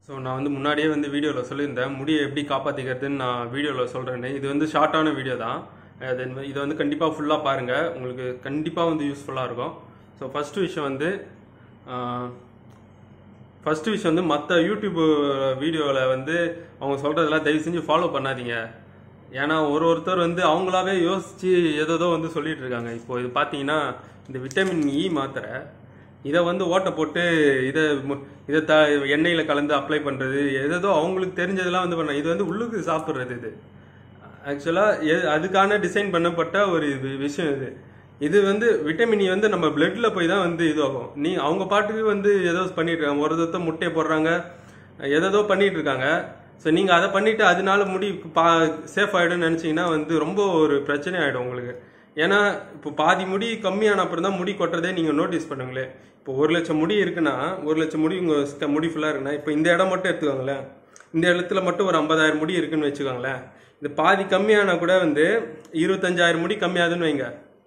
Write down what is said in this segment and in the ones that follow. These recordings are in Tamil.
ஸோ நான் வந்து முன்னாடியே வந்து வீடியோவில் சொல்லியிருந்தேன் முடியை எப்படி காப்பாற்றிக்கிறதுன்னு நான் வீடியோவில் சொல்கிறேன்னு இது வந்து ஷார்ட்டான வீடியோ தான் அது இதை வந்து கண்டிப்பாக ஃபுல்லாக பாருங்கள் உங்களுக்கு கண்டிப்பாக வந்து யூஸ்ஃபுல்லாக இருக்கும் ஸோ ஃபஸ்ட்டு விஷயம் வந்து ஃபஸ்ட்டு விஷயம் வந்து மற்ற யூடியூப் வீடியோவில் வந்து அவங்க சொல்கிறதெல்லாம் தயவு செஞ்சு ஃபாலோ பண்ணாதீங்க ஏன்னா ஒரு ஒருத்தர் வந்து அவங்களாவே யோசித்து ஏதோதோ வந்து சொல்லிட்டு இருக்காங்க இப்போ இது பார்த்தீங்கன்னா இந்த விட்டமின் இ மாத்திரை இதை வந்து ஓட்டை போட்டு இதை மு- இதை த எண்ணெயில் கலந்து அப்ளை பண்ணுறது ஏதோ அவங்களுக்கு தெரிஞ்சதெல்லாம் வந்து பண்ண இது வந்து உள்ளுக்கு சாப்பிட்றது இது ஆக்சுவலாக அதுக்கான டிசைன் பண்ணப்பட்ட ஒரு இது விஷயம் இது இது வந்து விட்டமின் இ வந்து நம்ம பிளட்ல போய் தான் வந்து இதுவாகும் நீ அவங்க பாட்டுக்கு வந்து ஏதோ பண்ணிட்டு இருக்காங்க ஒரு ஒருத்தர் முட்டையை போடுறாங்க ஏதேதோ பண்ணிட்டு இருக்காங்க ஸோ நீங்கள் அதை பண்ணிட்டு அதனால முடி பா சேஃப் ஆகிடும்னு நினச்சிங்கன்னா வந்து ரொம்ப ஒரு பிரச்சனை ஆகிடும் உங்களுக்கு ஏன்னா இப்போ பாதி முடி கம்மியான அப்புறம் தான் முடி கொட்டுறதே நீங்கள் நோட்டீஸ் பண்ணுங்களேன் இப்போ ஒரு லட்சம் முடி இருக்குன்னா ஒரு லட்சம் முடி உங்கள் முடி ஃபுல்லாக இருக்குன்னா இப்போ இந்த இடம் மட்டும் எடுத்துக்கோங்களேன் இந்த இடத்துல மட்டும் ஒரு ஐம்பதாயிரம் முடி இருக்குன்னு வச்சுக்கோங்களேன் இது பாதி கம்மியானா கூட வந்து இருபத்தஞ்சாயிரம் முடி கம்மியாதுன்னு வைங்க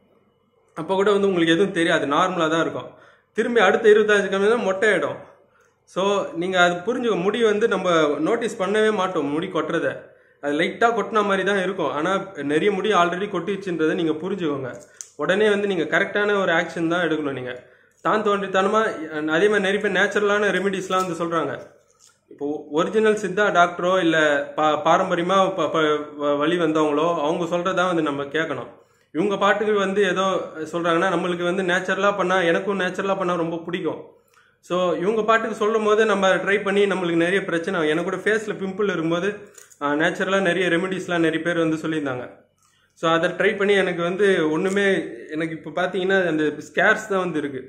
அப்போ கூட வந்து உங்களுக்கு எதுவும் தெரியாது நார்மலாக தான் இருக்கும் திரும்பி அடுத்த இருபத்தஞ்சு கம்மி தான் மொட்டை ஆகிடும் ஸோ நீங்கள் அது புரிஞ்சுக்க முடி வந்து நம்ம நோட்டீஸ் பண்ணவே மாட்டோம் முடி கொட்டுறதை அது லைட்டாக கொட்டின மாதிரி தான் இருக்கும் ஆனால் நிறைய முடி ஆல்ரெடி கொட்டிச்சுன்றதை நீங்கள் புரிஞ்சுக்கோங்க உடனே வந்து நீங்கள் கரெக்டான ஒரு ஆக்ஷன் தான் எடுக்கணும் நீங்கள் தான் தோன்றித்தனமாக அதே மாதிரி நிறைய பேர் நேச்சுரலான ரெமிடிஸ்லாம் வந்து சொல்கிறாங்க இப்போ ஒரிஜினல் சித்தா டாக்டரோ இல்லை பா பாரம்பரியமாக ப ப- வ- வழி வந்தவங்களோ அவங்க சொல்கிறதா வந்து நம்ம கேட்கணும் இவங்க பாட்டுக்கு வந்து ஏதோ சொல்கிறாங்கன்னா நம்மளுக்கு வந்து நேச்சுரலாக பண்ணால் எனக்கும் நேச்சுரலாக பண்ணால் ரொம்ப பிடிக்கும் ஸோ இவங்க பாட்டுக்கு சொல்லும் போது நம்ம ட்ரை பண்ணி நம்மளுக்கு நிறைய பிரச்சனை ஆகும். எனக்கு கூட ஃபேஸில் பிம்பிள் இருக்கும்போது நேச்சுரலாக நிறைய ரெமிடிஸ்லாம் நிறைய பேர் வந்து சொல்லியிருந்தாங்க ஸோ அதை ட்ரை பண்ணி எனக்கு வந்து ஒன்றுமே எனக்கு இப்போ பார்த்தீங்கன்னா அந்த ஸ்கேர்ஸ் தான் வந்து இருக்குது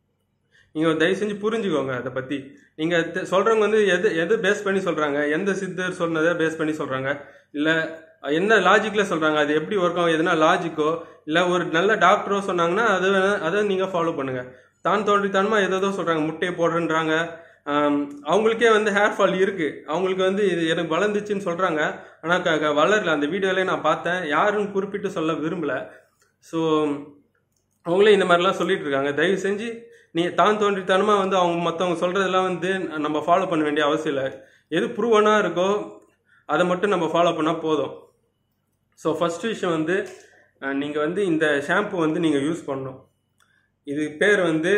நீங்கள் தயவு செஞ்சு புரிஞ்சுக்கோங்க அதை பற்றி நீங்கள் சொல்கிறவங்க வந்து எது எது பேஸ் பண்ணி சொல்கிறாங்க எந்த சித்தர் சொன்னதை பேஸ் பண்ணி சொல்கிறாங்க இல்லை என்ன லாஜிக்கில் சொல்கிறாங்க அது எப்படி ஒர்க் ஆகும் எதுனா லாஜிக்கோ இல்லை ஒரு நல்ல டாக்டரோ சொன்னாங்கன்னா அது வேணா அதை நீங்கள் ஃபாலோ பண்ணுங்கள் தான் தோன்றித்தனமாக ஏதோ சொல்கிறாங்க முட்டையை போடுறேன்றாங்க ஆம், அவங்களுக்கே வந்து ஹேர் ஃபால் இருக்குது அவங்களுக்கு வந்து இது எனக்கு வளர்ந்துச்சுன்னு சொல்கிறாங்க ஆனால் க க- வளரல அந்த வீடியோலேயே நான் பார்த்தேன் யாருன்னு குறிப்பிட்டு சொல்ல விரும்பல ஸோ அவங்களே இந்த மாதிரிலாம் சொல்லிட்டு இருக்காங்க தயவு செஞ்சு நீ தான் தோன்றித்தனமாக வந்து அவங்க மற்றவங்க சொல்கிறதெல்லாம் வந்து நம்ம ஃபாலோ பண்ண வேண்டிய அவசியம் இல்லை எது ப்ரூவனாக இருக்கோ அதை மட்டும் நம்ம ஃபாலோ பண்ணால் போதும் ஸோ ஃபர்ஸ்ட் விஷயம் வந்து நீங்கள் வந்து இந்த ஷாம்பு வந்து நீங்கள் யூஸ் பண்ணணும் இது பேர் வந்து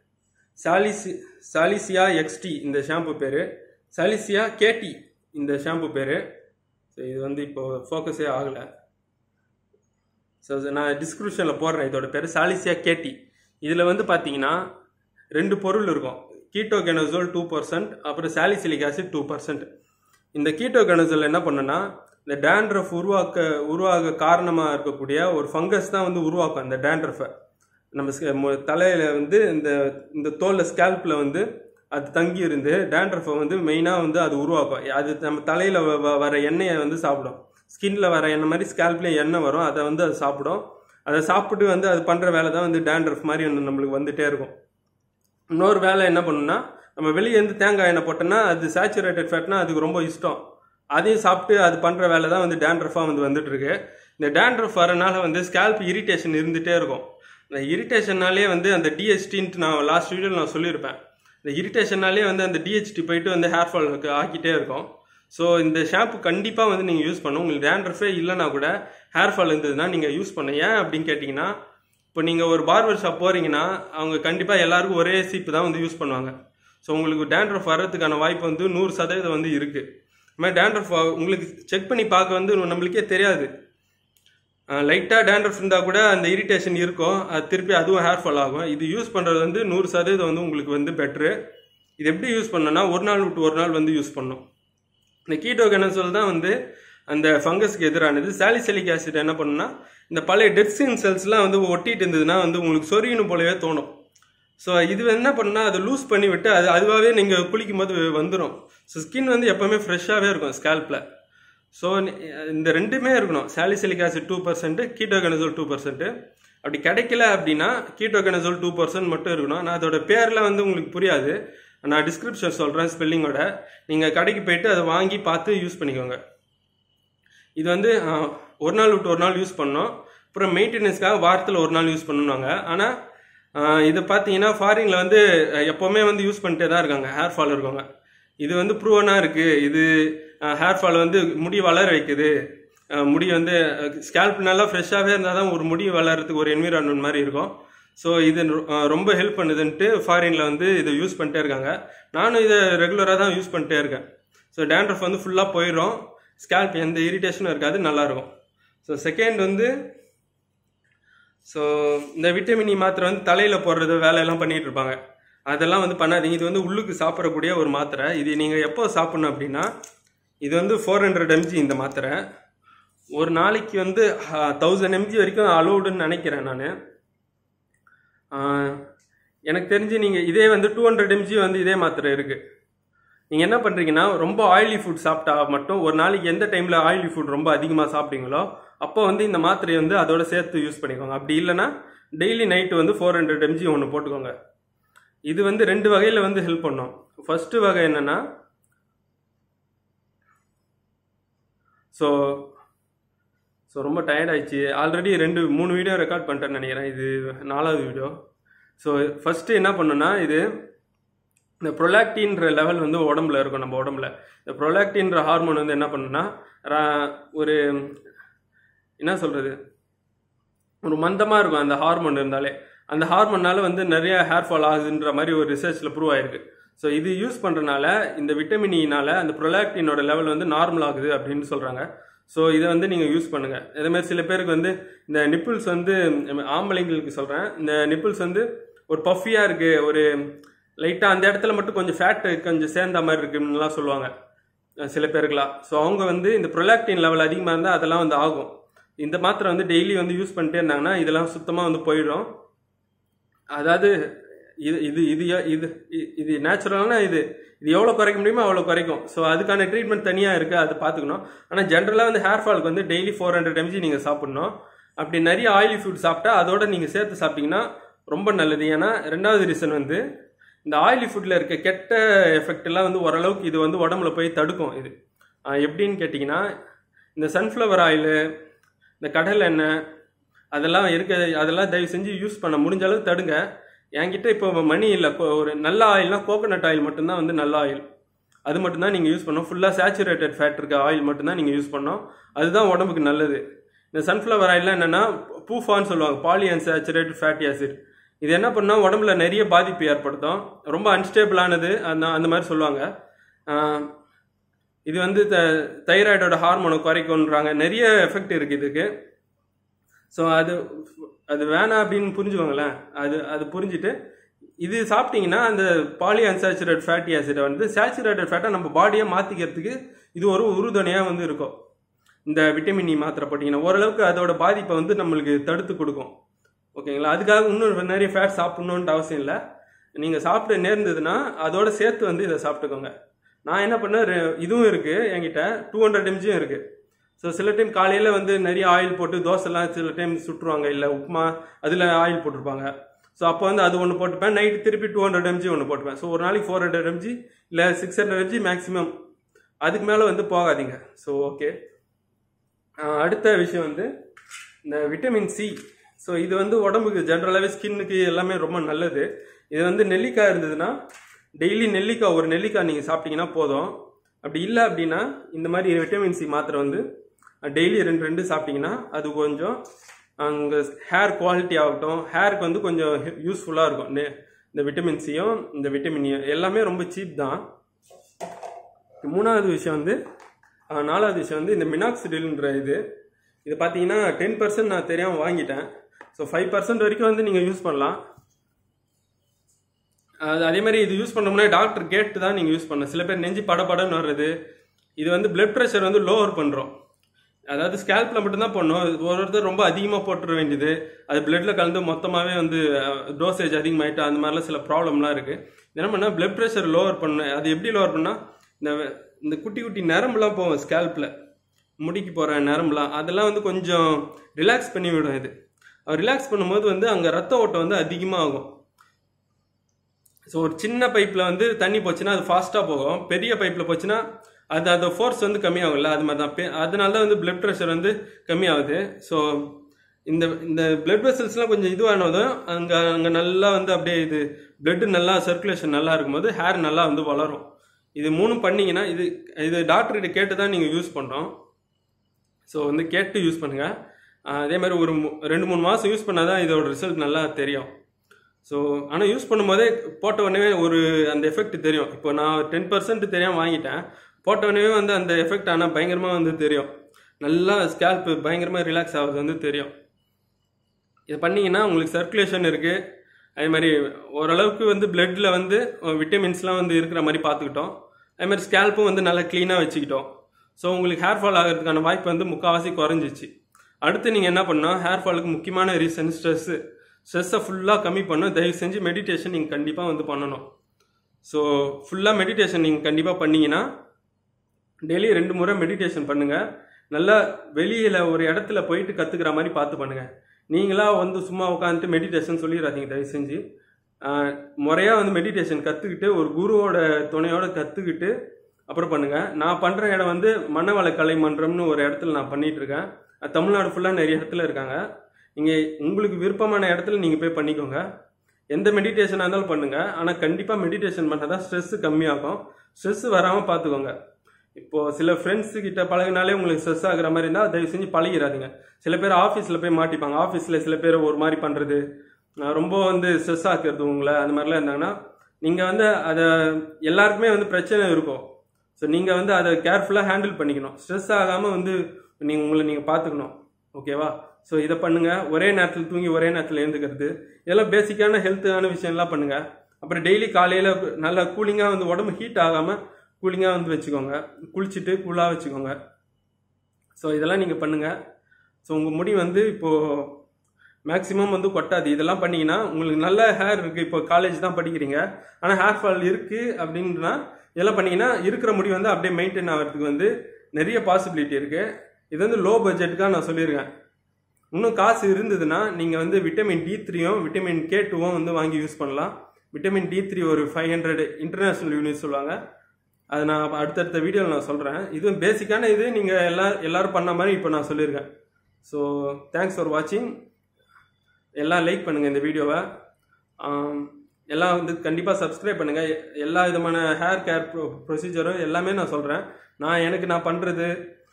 சாலிசி சாலிசியா எக்ஸ்டி இந்த ஷாம்பு பேர் சாலிசியா கேடி இந்த ஷாம்பு பேர் ஸோ இது வந்து இப்போ ஃபோக்கஸே ஆகலை ஸோ நான் டிஸ்கிரிப்ஷனில் போடுறேன் இதோட பேர் சாலிசியா கேடி இதில் வந்து பார்த்தீங்கன்னா ரெண்டு பொருள் இருக்கும் கீட்டோகெனசோல் டூ பர்சன்ட் அப்புறம் சாலிசிலிக் ஆசிட் டூ பர்சன்ட் இந்த கீட்டோகெனசோல் என்ன பண்ணுன்னா இந்த டேண்ட்ரஃப் உருவாக்க உருவாக காரணமாக இருக்கக்கூடிய ஒரு ஃபங்கஸ் தான் வந்து உருவாக்கும் அந்த டேண்ட்ரஃபை நம்ம ஸ்க- மு- தலையில வந்து இந்த இந்த தோலில் ஸ்கேல்பில் வந்து அது தங்கி இருந்து டேண்ட்ரஃபை வந்து மெயினாக வந்து அது உருவாக்கும் அது நம்ம தலையில் வர எண்ணெயை வந்து சாப்பிடும் ஸ்கின்ல வர எண்ணெய் மாதிரி ஸ்கேல்ப்லேயும் எண்ணெய் வரும் அதை வந்து அது சாப்பிடும் அதை சாப்பிட்டு வந்து அது பண்ணுற வேலை தான் வந்து டேண்ட்ரஃப் மாதிரி ஒன்று நம்மளுக்கு வந்துட்டே இருக்கும் இன்னொரு வேலை என்ன பண்ணுன்னா நம்ம வெளியே இருந்து தேங்காய் எண்ணெய் போட்டோம்னா அது சேச்சுரேட்டட் ஃபேட்னா அதுக்கு ரொம்ப இஷ்டம் அதையும் சாப்பிட்டு அது பண்ணுற வேலை தான் வந்து டேண்ட்ரஃபாக வந்து வந்துட்டு இருக்கு இந்த டேண்ட்ரஃப் வரனால வந்து ஸ்கேல்ப் இரிட்டேஷன் இருந்துகிட்டே இருக்கும் இந்த இரிட்டேஷன்னாலே வந்து அந்த டிஎஸ்டின்ட்டு நான் லாஸ்ட் வீடியோவில் நான் சொல்லியிருப்பேன் இந்த இரிட்டேஷனாலே வந்து அந்த டிஹெச்டி போயிட்டு வந்து ஹேர் ஃபாலுக்கு ஆக்கிட்டே இருக்கும் ஸோ இந்த ஷாம்பு கண்டிப்பாக வந்து நீங்கள் யூஸ் பண்ணணும் உங்களுக்கு டேண்ட்ரஃபே இல்லைனா கூட ஹேர் ஃபால் இருந்ததுன்னா நீங்கள் யூஸ் பண்ண ஏன் அப்படின்னு கேட்டிங்கன்னா இப்போ நீங்கள் ஒரு பார்பர் ஷாப் போகிறீங்கன்னா அவங்க கண்டிப்பாக எல்லாருக்கும் ஒரே சீப்பு தான் வந்து யூஸ் பண்ணுவாங்க ஸோ உங்களுக்கு டேண்ட்ரஃப் வர்றதுக்கான வாய்ப்பு வந்து நூறு சதவீதம் வந்து இருக்குது இது மாதிரி டேண்ட்ரஃப் உங்களுக்கு செக் பண்ணி பார்க்க வந்து நம்மளுக்கே தெரியாது லைட்டாக டேண்ட்ரஃப் இருந்தால் கூட அந்த இரிட்டேஷன் இருக்கும் அது திருப்பி அதுவும் ஹேர் ஃபால் ஆகும் இது யூஸ் பண்ணுறது வந்து நூறு சதவீதம் வந்து உங்களுக்கு வந்து பெட்ரு இது எப்படி யூஸ் பண்ணணும்னா ஒரு நாள் விட்டு ஒரு நாள் வந்து யூஸ் பண்ணணும் இந்த கீட்டோகெனசோல் தான் வந்து அந்த ஃபங்கஸ்க்கு எதிரானது சாலிசலிக் ஆசிட் என்ன பண்ணுன்னா இந்த பழைய டெட் ஸ்கின் செல்ஸ்லாம் வந்து ஒட்டிட்டு இருந்ததுன்னா வந்து உங்களுக்கு சொரியணும் போலவே தோணும் ஸோ இது என்ன பண்ணுன்னா அதை லூஸ் பண்ணி விட்டு அது அதுவாகவே நீங்கள் குளிக்கும் போது வந்துடும் ஸோ ஸ்கின் வந்து எப்போவுமே ஃப்ரெஷ்ஷாகவே இருக்கும் ஸ்கேல்பில் ஸோ இந்த ரெண்டுமே இருக்கணும் salicylic acid two percent ketoconazole two percent அப்படி கிடைக்கல அப்படின்னா கீட்டோகெனசோல் டூ பர்சன்ட் மட்டும் இருக்கணும் நான் அதோட பேரில் வந்து உங்களுக்கு புரியாது நான் டிஸ்கிரிப்ஷன் சொல்கிறேன் ஸ்பெல்லிங்கோட நீங்கள் கடைக்கு போயிட்டு அதை வாங்கி பார்த்து யூஸ் பண்ணிக்கோங்க இது வந்து ஆஹ், ஒரு நாள் விட்டு ஒரு நாள் யூஸ் பண்ணோம் அப்புறம் மெயின்டெனன்ஸ்க்காக வாரத்தில் ஒரு நாள் யூஸ் பண்ணுவாங்க ஆனால் இது பார்த்தீங்கன்னா ஃபாரினில் வந்து அஹ், எப்போவுமே வந்து யூஸ் பண்ணிட்டே தான் இருக்காங்க ஹேர் ஃபால் இருக்கவங்க இது வந்து ப்ரூவனாக இருக்குது இது ஹேர் ஃபால் வந்து முடி வளர வைக்குது அஹ், முடி வந்து ஸ்கேல்ப் நல்லா ஃப்ரெஷ்ஷாகவே இருந்தால் தான் ஒரு முடி வளர்றதுக்கு ஒரு என்விரான்மெண்ட் மாதிரி இருக்கும் ஸோ இது அஹ், ரொம்ப ஹெல்ப் பண்ணுதுன்ட்டு ஃபாரினில் வந்து இதை யூஸ் பண்ணிட்டே இருக்காங்க நானும் இதை ரெகுலராக தான் யூஸ் பண்ணிட்டே இருக்கேன் ஸோ டேண்ட்ரஃப் வந்து ஃபுல்லாக போயிடும் ஸ்கேல்ப் எந்த இரிட்டேஷனும் இருக்காது நல்லாயிருக்கும் ஸோ செகண்ட் வந்து ஸோ இந்த விட்டமின் இ மாத்திரை வந்து தலையில் போடுறது வேலையெல்லாம் பண்ணிட்டு இருப்பாங்க அதெல்லாம் வந்து பண்ணாதீங்க இது வந்து உள்ளுக்கு சாப்பிடக்கூடிய ஒரு மாத்திரை இது நீங்கள் எப்போ சாப்பிடணும் அப்படின்னா இது வந்து ஃபோர் ஹண்ட்ரட் எம்ஜி இந்த மாத்திரை ஒரு நாளைக்கு வந்து தௌசண்ட் எம்ஜி வரைக்கும் அலோடுன்னு நினைக்கிறேன் நான் எனக்கு தெரிஞ்சு நீங்கள் இதே வந்து டூ ஹண்ட்ரட் எம்ஜி வந்து இதே மாத்திரை இருக்குது நீங்கள் என்ன பண்ணுறீங்கன்னா ரொம்ப ஆயிலி ஃபுட் சாப்பிட்டா மட்டும் ஒரு நாளைக்கு எந்த டைமில் ஆயிலி ஃபுட் ரொம்ப அதிகமாக சாப்பிட்டீங்களோ அப்போ வந்து இந்த மாத்திரையை வந்து அதோட சேர்த்து யூஸ் பண்ணிக்கோங்க அப்படி இல்லைன்னா டெய்லி நைட்டு வந்து ஃபோர் ஹண்ட்ரட் எம்ஜி ஒன்று போட்டுக்கோங்க இது வந்து ரெண்டு வகையில் வந்து ஹெல்ப் பண்ணும் ஃபர்ஸ்ட் வகை என்னன்னா ஸோ ஸோ ரொம்ப டயர்ட் ஆயிடுச்சு ஆல்ரெடி ரெண்டு மூணு வீடியோ ரெக்கார்ட் பண்ணிட்டேன்னு நினைக்கிறேன் இது நாலாவது வீடியோ ஸோ ஃபஸ்ட்டு என்ன பண்ணுன்னா இது இந்த ப்ரொலாக்டின்ற லெவல் வந்து உடம்புல இருக்கும் நம்ம உடம்புல இந்த ப்ரொலாக்டின்ற ஹார்மோன் வந்து என்ன பண்ணுன்னா ரா- ஒரு என்ன சொல்கிறது ஒரு மந்தமாக இருக்கும் அந்த ஹார்மோன் இருந்தாலே அந்த ஹார்மோனால வந்து நிறைய ஹேர் ஃபால் ஆகுதுன்ற மாதிரி ஒரு ரிசர்ச்சில் ப்ரூவ் ஆயிருக்கு ஸோ இது யூஸ் பண்ணுறனால இந்த விட்டமினினால அந்த ப்ரொலாக்டினோட லெவல் வந்து நார்மல் ஆகுது அப்படின்னு சொல்கிறாங்க ஸோ இதை வந்து நீங்கள் யூஸ் பண்ணுங்கள் இதே மாதிரி சில பேருக்கு வந்து இந்த நிப்பிள்ஸ் வந்து ம், ஆம்பளைங்களுக்கு சொல்கிறேன் இந்த நிப்பிள்ஸ் வந்து ஒரு பஃபியாக இருக்குது ஒரு லைட்டாக அந்த இடத்துல மட்டும் கொஞ்சம் ஃபேட் கொஞ்சம் சேர்ந்த மாதிரி இருக்குன்னுலாம் சொல்லுவாங்க அஹ் சில பேருக்குலாம் ஸோ அவங்க வந்து இந்த ப்ரொலாக்டின் லெவல் அதிகமாக இருந்தால் அதெல்லாம் வந்து ஆகும் இந்த மாத்திரை வந்து டெய்லி வந்து யூஸ் பண்ணிட்டே இருந்தாங்கன்னா இதெல்லாம் சுத்தமாக வந்து போயிடும் அதாவது இது இது இது எ- இது இ- இது நேச்சுரலான இது இது எவ்வளோ குறைக்க முடியுமோ அவ்வளோ குறைக்கும் ஸோ அதுக்கான ட்ரீட்மெண்ட் தனியாக இருக்குது அதை பார்த்துக்கணும் ஆனால் ஜென்ரலாக வந்து ஹேர் ஃபாலுக்கு வந்து டெய்லி ஃபோர் ஹண்ட்ரட் எம்ஜி நீங்கள் சாப்பிடணும் அப்படி நிறைய ஆயிலி ஃபுட் சாப்பிட்டா அதோட நீங்கள் சேர்த்து சாப்பிட்டீங்கன்னா ரொம்ப நல்லது ஏன்னா ரெண்டாவது ரீசன் வந்து இந்த ஆயிலி ஃபுட்டில் இருக்க கெட்ட எஃபெக்ட் எல்லாம் வந்து ஓரளவுக்கு இது வந்து உடம்புல போய் தடுக்கும் இது ஆஹ் எப்படின்னு கேட்டிங்கன்னா இந்த சன்ஃப்ளவர் ஆயிலு இந்த கடல் எண்ணெய் அதெல்லாம் இருக்க அதெல்லாம் தயவு செஞ்சு யூஸ் பண்ண முடிஞ்ச அளவுக்கு தடுங்க என்கிட்ட இப்போ மணி இல்லை ஒரு நல்ல ஆயில்னா கோகோனட் ஆயில் மட்டும்தான் வந்து நல்ல ஆயில் அது மட்டும்தான் நீங்கள் யூஸ் பண்ணணும் ஃபுல்லாக சேச்சுரேட்டட் ஃபேட் இருக்க ஆயில் மட்டும்தான் நீங்கள் யூஸ் பண்ணணும் அதுதான் உடம்புக்கு நல்லது இந்த சன்ஃப்ளவர் ஆயில்லாம் என்னென்னா பூஃபான்னு சொல்லுவாங்க பாலி அன்சாச்சுரேட்டட் ஃபேட்டி ஆசிட் இது என்ன பண்ணால் உடம்புல நிறைய பாதிப்பு ஏற்படுத்தும் ரொம்ப அன்ஸ்டேபிளானது அந்த அந்த மாதிரி சொல்லுவாங்க ஆஹ் இது வந்து த தைராய்டோட ஹார்மோனை குறைக்கும்ன்றாங்க நிறைய எஃபெக்ட் இருக்குது இதுக்கு ஸோ அது அது வேணாம் அப்படின்னு புரிஞ்சுக்கோங்களேன் அது அது புரிஞ்சுட்டு இது சாப்பிட்டீங்கன்னா அந்த பாலி அன்சாச்சுரேட் ஃபேட்டி ஆசிடை வந்து சேச்சுரேட்டட் ஃபேட்டை நம்ம பாடியை மாற்றிக்கிறதுக்கு இது ஒரு உறுதுணையாக வந்து இருக்கும் இந்த விட்டமின் இ மாத்திரை போட்டிங்கன்னா ஓரளவுக்கு அதோட பாதிப்பை வந்து நம்மளுக்கு தடுத்து கொடுக்கும் ஓகேங்களா அதுக்காக இன்னும் நிறைய ஃபேட் சாப்பிடணுன்ட்டு அவசியம் இல்லை நீங்கள் சாப்பிட நேர்ந்ததுன்னா அதோட சேர்த்து வந்து இதை சாப்பிட்டுக்கோங்க நான் என்ன பண்ணேன் ரெ- இதுவும் இருக்குது என்கிட்ட டூ ஹண்ட்ரட் எம்ஜியும் இருக்குது ஸோ சில டைம் காலையில் வந்து நிறைய ஆயில் போட்டு தோசைலாம் சில டைம் சுட்டுருவாங்க இல்லை உப்புமா அதில் ஆயில் போட்டிருப்பாங்க ஸோ அப்போ வந்து அது ஒன்று போட்டுப்பேன் நைட்டு திருப்பி டூ ஹண்ட்ரட் எம்ஜி ஒன்று போட்டுப்பேன் ஸோ ஒரு நாளைக்கு ஃபோர் ஹண்ட்ரட் எம்ஜி இல்லை சிக்ஸ் ஹண்ட்ரட் எம்ஜி மேக்ஸிமம் அதுக்கு மேலே வந்து போகாதீங்க ஸோ ஓகே அடுத்த விஷயம் வந்து இந்த விட்டமின் சி ஸோ இது வந்து உடம்புக்கு ஜென்ரலாகவே ஸ்கின்னுக்கு எல்லாமே ரொம்ப நல்லது இது வந்து நெல்லிக்காய் இருந்ததுன்னா டெய்லி நெல்லிக்காய் ஒரு நெல்லிக்காய் நீங்கள் சாப்பிட்டீங்கன்னா போதும் அப்படி இல்லை அப்படின்னா இந்த மாதிரி விட்டமின் சி மாத்திரை வந்து டெய்லி ரெண்டு ரெண்டு சாப்பிட்டீங்கன்னா அது கொஞ்சம் அங்கே ஹேர் குவாலிட்டி ஆகட்டும் ஹேருக்கு வந்து கொஞ்சம் யூஸ்ஃபுல்லாக இருக்கும் நெ- இந்த விட்டமின் சியும் இந்த விட்டமின் E எல்லாமே ரொம்ப சீப் தான் மூணாவது விஷயம் வந்து அஹ், நாலாவது விஷயம் வந்து இந்த மினாக்சிடில்ன்ற இது இது பார்த்தீங்கன்னா டென் பர்சன்ட் நான் தெரியாமல் வாங்கிட்டேன் ஸோ ஃபைவ் பர்சன்ட் வரைக்கும் வந்து நீங்கள் யூஸ் பண்ணலாம் அது அதே மாதிரி இது யூஸ் பண்ணோம்னா டாக்டர் கேட்டு தான் நீங்கள் யூஸ் பண்ணணும் சில பேர் நெஞ்சு படபடன்னு வர்றது இது வந்து பிளட் ப்ரெஷர் வந்து லோவர் பண்ணுறோம் அதாவது ஸ்கேல்பில் மட்டும்தான் பண்ணும் ஒரு ஒருத்தர் ரொம்ப அதிகமாக போட்டுற வேண்டியது அது பிளட்ல கலந்து மொத்தமாகவே வந்து டோசேஜ் அதிகமாயிட்டு அந்த மாதிரிலாம் சில ப்ராப்ளம்லாம் இருக்குது என்ன பண்ணால் பிளட் ப்ரெஷர் லோவர் பண்ண அது எப்படி லோவர் பண்ணால் இந்த இந்த குட்டி குட்டி நரம்புலாம் போகும் ஸ்கேல்பில் முடிக்கு போகிற நரம்புலாம் அதெல்லாம் வந்து கொஞ்சம் ரிலாக்ஸ் பண்ணி விடும் இது ரிலாக்ஸ் பண்ணும்போது வந்து அங்கே ரத்த ஓட்டம் வந்து அதிகமாக ஆகும் ஸோ ஒரு சின்ன பைப்பில் வந்து தண்ணி போச்சுன்னா அது ஃபாஸ்ட்டாக போகும் பெரிய பைப்பில் போச்சுன்னா அது அந்த ஃபோர்ஸ் வந்து கம்மியாகும்ல அது மாதிரி தான் பெ- அதனால தான் வந்து பிளட் ப்ரெஷர் வந்து கம்மியாகுது ஸோ இந்த இந்த பிளட் வெசல்ஸ்லாம் கொஞ்சம் இதுவானதும் அங்கே அங்கே நல்லா வந்து அப்படியே இது பிளட் நல்லா சர்க்குலேஷன் நல்லா இருக்கும்போது ஹேர் நல்லா வந்து வளரும் இது மூணும் பண்ணீங்கன்னா இது இது டாக்டர்கிட்ட கேட்டு தான் நீங்கள் யூஸ் பண்ணுறோம் ஸோ வந்து கேட்டு யூஸ் பண்ணுங்கள் அதே மாதிரி ஒரு மு- ரெண்டு மூணு மாதம் யூஸ் பண்ணால் தான் இதோட ரிசல்ட் நல்லா தெரியும் ஸோ ஆனால் யூஸ் பண்ணும்போதே போட்ட உடனே ஒரு அந்த எஃபெக்ட் தெரியும் இப்போ நான் டென் பர்சன்ட் தெரியாமல் வாங்கிட்டேன் போட்ட உடனே வந்து அந்த எஃபெக்ட் ஆனால் பயங்கரமாக வந்து தெரியும் நல்லா ஸ்கேல்ப் பயங்கரமாக ரிலாக்ஸ் ஆகுது வந்து தெரியும் இது பண்ணீங்கன்னா உங்களுக்கு சர்க்குலேஷன் இருக்குது அதே மாதிரி ஓரளவுக்கு வந்து பிளட்டில் வந்து விட்டமின்ஸ்லாம் வந்து இருக்கிற மாதிரி பார்த்துக்கிட்டோம் அதே மாதிரி ஸ்கேல்ப்பும் வந்து நல்லா க்ளீனாக வச்சுக்கிட்டோம் ஸோ உங்களுக்கு ஹேர் ஃபால் ஆகிறதுக்கான வாய்ப்பு வந்து முக்கால்வாசி குறைஞ்சிச்சு அடுத்து நீங்கள் என்ன பண்ணணும் ஹேர் ஃபாலுக்கு முக்கியமான ரீசன் ஸ்ட்ரெஸ்ஸு ஸ்ட்ரெஸ்ஸை ஃபுல்லாக கம்மி பண்ணணும் தயவு செஞ்சு மெடிடேஷன் நீங்கள் கண்டிப்பாக வந்து பண்ணணும் ஸோ ஃபுல்லாக மெடிடேஷன் நீங்கள் கண்டிப்பாக பண்ணீங்கன்னா டெய்லி ரெண்டு முறை மெடிடேஷன் பண்ணுங்க நல்லா வெளியில ஒரு இடத்துல போயிட்டு கத்துக்கிற மாதிரி பார்த்து பண்ணுங்க நீங்களா வந்து சும்மா உட்காந்துட்டு மெடிடேஷன் சொல்லிடாதீங்க தயவு செஞ்சு ஆஹ், முறையா வந்து மெடிடேஷன் கத்துக்கிட்டு ஒரு குருவோட துணையோட கத்துக்கிட்டு அப்புறம் பண்ணுங்க நான் பண்ற இடம் வந்து மனவள கலை மன்றம்னு ஒரு இடத்துல நான் பண்ணிட்டு இருக்கேன் அது தமிழ்நாடு ஃபுல்லாக நிறைய இடத்துல இருக்காங்க நீங்க உங்களுக்கு விருப்பமான இடத்துல நீங்க போய் பண்ணிக்கோங்க எந்த மெடிடேஷனாக இருந்தாலும் பண்ணுங்க ஆனால் கண்டிப்பாக மெடிடேஷன் பண்ணால் தான் ஸ்ட்ரெஸ் கம்மியாகும் ஸ்ட்ரெஸ் வராமல் பார்த்துக்கோங்க இப்போ சில ஃப்ரெண்ட்ஸ் கிட்ட பழகினாலே உங்களுக்கு ஸ்ட்ரெஸ் ஆகுற மாதிரி இருந்தால் தயவு செஞ்சு பழகிடாதீங்க சில பேர் ஆஃபீஸில் போய் மாட்டிப்பாங்க ஆஃபீஸில் சில பேர் ஒரு மாதிரி பண்ணுறது ரொம்ப வந்து ஸ்ட்ரெஸ் ஆக்குறது உங்களை அந்த மாதிரிலாம் இருந்தாங்கன்னா நீங்கள் வந்து அதை எல்லாருக்குமே வந்து பிரச்சனை இருக்கும் ஸோ நீங்கள் வந்து அதை கேர்ஃபுல்லாக ஹேண்டில் பண்ணிக்கணும் ஸ்ட்ரெஸ் ஆகாமல் வந்து நீங்கள் உங்களை நீங்கள் பார்த்துக்கணும் ஓகேவா ஸோ இதை பண்ணுங்க ஒரே நேரத்தில் தூங்கி ஒரே நேரத்தில் எழுந்துக்கிறது இதெல்லாம் பேசிக்கான ஹெல்த்தான விஷயம்லாம் பண்ணுங்க அப்புறம் டெய்லி காலையில் நல்லா கூலிங்காக வந்து உடம்பு ஹீட் ஆகாமல் கூலிங்காக வந்து வச்சுக்கோங்க குளிச்சுட்டு கூலாக வச்சுக்கோங்க ஸோ இதெல்லாம் நீங்கள் பண்ணுங்க ஸோ உங்கள் முடி வந்து இப்போது மேக்ஸிமம் வந்து கொட்டாது இதெல்லாம் பண்ணீங்கன்னா உங்களுக்கு நல்ல ஹேர் இருக்குது இப்போ காலேஜ் தான் படிக்கிறீங்க ஆனால் ஹேர் ஃபால் இருக்குது அப்படின்னா இதெல்லாம் பண்ணீங்கன்னா இருக்கிற முடி வந்து அப்படியே மெயின்டைன் ஆகிறதுக்கு வந்து நிறைய பாசிபிலிட்டி இருக்குது இது வந்து லோ பட்ஜெட்டுக்காக நான் சொல்லியிருக்கேன் இன்னும் காசு இருந்ததுன்னா நீங்கள் வந்து விட்டமின் டி த்ரீயும் விட்டமின் கே டூவும் வந்து வாங்கி யூஸ் பண்ணலாம் விட்டமின் டி த்ரீ ஒரு ஃபைவ் ஹண்ட்ரட் இன்டர்நேஷ்னல் யூனிட் சொல்லுவாங்க அது நான் அடுத்தடுத்த வீடியோவில் நான் சொல்கிறேன் இது பேசிக்கான இது நீங்கள் எல்லா எல்லாரும் பண்ண மாதிரி இப்போ நான் சொல்லியிருக்கேன் ஸோ தேங்க்ஸ் ஃபார் வாட்சிங் எல்லாம் லைக் பண்ணுங்கள் இந்த வீடியோவை ஆம், எல்லாம் வந்து கண்டிப்பாக சப்ஸ்கிரைப் பண்ணுங்கள் எல்லா விதமான ஹேர் கேர் ப்ரொ ப்ரொசீஜரும் எல்லாமே நான் சொல்கிறேன் நான் எனக்கு நான் பண்ணுறது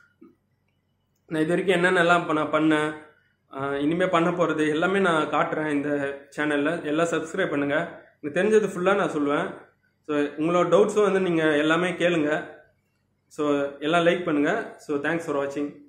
நான் இது வரைக்கும் என்னென்னலாம் இப்போ நான் பண்ணேன் ஆஹ் இனிமே பண்ண போகிறது எல்லாமே நான் காட்டுறேன் இந்த சேனலில் எல்லாம் சப்ஸ்கிரைப் பண்ணுங்கள் எனக்கு தெரிஞ்சது ஃபுல்லாக நான் சொல்லுவேன் ஸோ உங்களோட டவுட்ஸும் வந்து நீங்கள் எல்லாமே கேளுங்க ஸோ எல்லாம் லைக் பண்ணுங்கள் ஸோ தேங்க்ஸ் ஃபார் வாட்சிங்